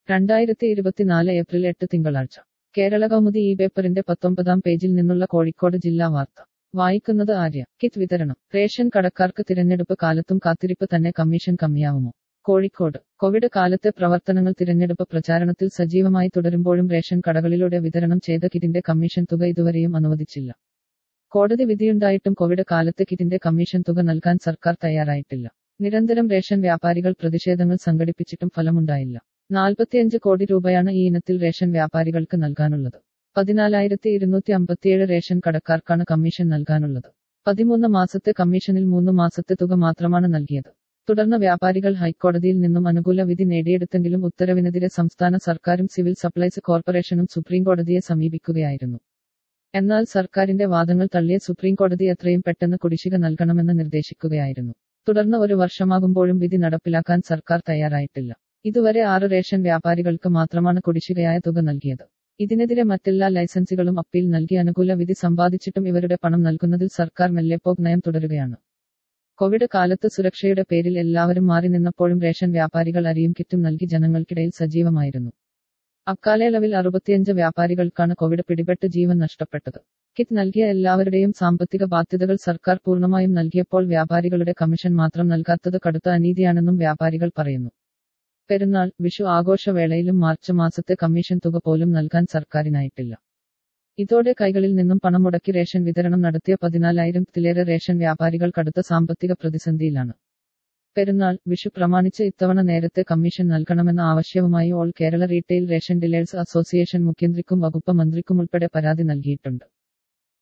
രണ്ടായിരത്തി ഇരുപത്തിനാല് ഏപ്രിൽ എട്ട് തിങ്കളാഴ്ച കേരള കൗമുദി ഈ പേപ്പറിന്റെ പത്തൊമ്പതാം പേജിൽ നിന്നുള്ള കോഴിക്കോട് ജില്ലാ വാർത്ത വായിക്കുന്നത് ആര്യ കിറ്റ് വിതരണം റേഷൻ കടക്കാർക്ക് തിരഞ്ഞെടുപ്പ് കാലത്തും കാത്തിരിപ്പ് തന്നെ കമ്മീഷൻ കമ്മിയാവുമോ കോഴിക്കോട് കോവിഡ് കാലത്തെ പ്രവർത്തനങ്ങൾ തിരഞ്ഞെടുപ്പ് പ്രചാരണത്തിൽ സജീവമായി തുടരുമ്പോഴും റേഷൻ കടകളിലൂടെ വിതരണം ചെയ്ത കിറ്റിന്റെ കമ്മീഷൻ തുക ഇതുവരെയും അനുവദിച്ചില്ല കോടതി വിധിയുണ്ടായിട്ടും കോവിഡ് കാലത്ത് കിറ്റിന്റെ കമ്മീഷൻ തുക നൽകാൻ സർക്കാർ തയ്യാറായിട്ടില്ല നിരന്തരം റേഷൻ വ്യാപാരികൾ പ്രതിഷേധങ്ങൾ സംഘടിപ്പിച്ചിട്ടും ഫലമുണ്ടായില്ല നാൽപ്പത്തിയഞ്ച് കോടി രൂപയാണ് ഈ ഇനത്തിൽ റേഷൻ വ്യാപാരികൾക്ക് നൽകാനുള്ളത് പതിനാലായിരത്തി ഇരുന്നൂറ്റി അമ്പത്തിയേഴ് റേഷൻ കടക്കാർക്കാണ് കമ്മീഷൻ നൽകാനുള്ളത് പതിമൂന്ന് മാസത്തെ കമ്മീഷനിൽ മൂന്ന് മാസത്തെ തുക മാത്രമാണ് നൽകിയത് തുടർന്ന് വ്യാപാരികൾ ഹൈക്കോടതിയിൽ നിന്നും അനുകൂല വിധി നേടിയെടുത്തെങ്കിലും ഉത്തരവിനെതിരെ സംസ്ഥാന സർക്കാരും സിവിൽ സപ്ലൈസ് കോർപ്പറേഷനും സുപ്രീംകോടതിയെ സമീപിക്കുകയായിരുന്നു എന്നാൽ സർക്കാരിന്റെ വാദങ്ങൾ തള്ളിയ സുപ്രീംകോടതി എത്രയും പെട്ടെന്ന് കുടിശ്ശിക നൽകണമെന്ന് നിർദ്ദേശിക്കുകയായിരുന്നു തുടർന്ന് ഒരു വർഷമാകുമ്പോഴും വിധി നടപ്പിലാക്കാൻ സർക്കാർ തയ്യാറായിട്ടില്ല ഇതുവരെ ആറ് റേഷൻ വ്യാപാരികൾക്ക് മാത്രമാണ് കുടിശ്ശികയായ തുക നൽകിയത് ഇതിനെതിരെ മറ്റെല്ലാ ലൈസൻസുകളും അപ്പീൽ നൽകി അനുകൂല വിധി സമ്പാദിച്ചിട്ടും ഇവരുടെ പണം നൽകുന്നതിൽ സർക്കാർ മെല്ലെപ്പോക് നയം തുടരുകയാണ് കോവിഡ് കാലത്ത് സുരക്ഷയുടെ പേരിൽ എല്ലാവരും മാറി നിന്നപ്പോഴും റേഷൻ വ്യാപാരികൾ അരിയും കിറ്റും നൽകി ജനങ്ങൾക്കിടയിൽ സജീവമായിരുന്നു അക്കാലയളവിൽ അറുപത്തിയഞ്ച് വ്യാപാരികൾക്കാണ് കോവിഡ് പിടിപെട്ട് ജീവൻ നഷ്ടപ്പെട്ടത് കിറ്റ് നൽകിയ എല്ലാവരുടെയും സാമ്പത്തിക ബാധ്യതകൾ സർക്കാർ പൂർണ്ണമായും നൽകിയപ്പോൾ വ്യാപാരികളുടെ കമ്മീഷൻ മാത്രം നൽകാത്തത് കടുത്ത അനീതിയാണെന്നും വ്യാപാരികൾ പറയുന്നു പെരുന്നാൾ വിഷു ആഘോഷവേളയിലും മാർച്ച് മാസത്തെ കമ്മീഷൻ തുക പോലും നൽകാൻ സർക്കാരിനായിട്ടില്ല ഇതോടെ കൈകളിൽ നിന്നും പണം മുടക്കി റേഷൻ വിതരണം നടത്തിയ പതിനാലായിരത്തിലേറെ റേഷൻ വ്യാപാരികൾ കടുത്ത സാമ്പത്തിക പ്രതിസന്ധിയിലാണ് പെരുന്നാൾ വിഷു പ്രമാണിച്ച് ഇത്തവണ നേരത്തെ കമ്മീഷൻ നൽകണമെന്ന ആവശ്യവുമായി all Kerala retail ration dealers association മുഖ്യമന്ത്രിക്കും വകുപ്പ് മന്ത്രിക്കുമുൾപ്പെടെ പരാതി നൽകിയിട്ടുണ്ട്